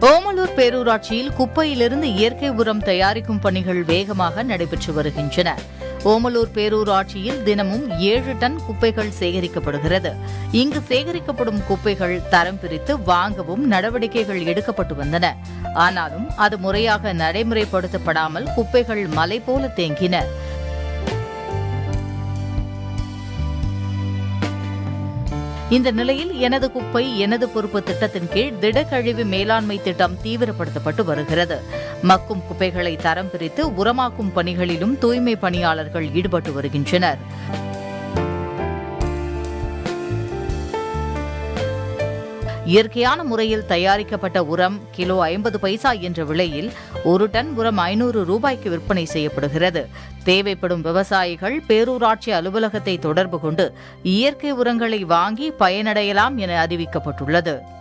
ஓமலூர் பேரூராட்சியில் குப்பையிலிருந்து இயற்கை உரம் தயாரிக்கும் பணிகள் வேகமாக நடைபெற்று வருகின்றன ஓமலூர் பேரூராட்சியில் தினமும் ஏழு டன் குப்பைகள் சேகரிக்கப்படுகிறது இங்கு சேகரிக்கப்படும் குப்பைகள் தரம் பிரித்து வாங்கவும் நடவடிக்கைகள் எடுக்கப்பட்டு வந்தன ஆனாலும் அது முறையாக நடைமுறைப்படுத்தப்படாமல் குப்பைகள் மலை போல தேங்கின இந்த நிலையில் எனது குப்பை எனது பொறுப்பு திட்டத்தின் கீழ் திடக்கழிவு மேலாண்மை திட்டம் தீவிரப்படுத்தப்பட்டு வருகிறது மக்கும் குப்பைகளை தரம் பிரித்து உரமாக்கும் பணிகளிலும் தூய்மை பணியாளர்கள் ஈடுபட்டு வருகின்றனர் இயற்கையான முறையில் தயாரிக்கப்பட்ட உரம் கிலோ ஐம்பது பைசா என்ற விலையில் ஒரு டன் உரம் ஐநூறு ரூபாய்க்கு விற்பனை செய்யப்படுகிறது தேவைப்படும் விவசாயிகள் பேரூராட்சி அலுவலகத்தை தொடர்பு கொண்டு இயற்கை உரங்களை வாங்கி பயனடையலாம் என அறிவிக்கப்பட்டுள்ளது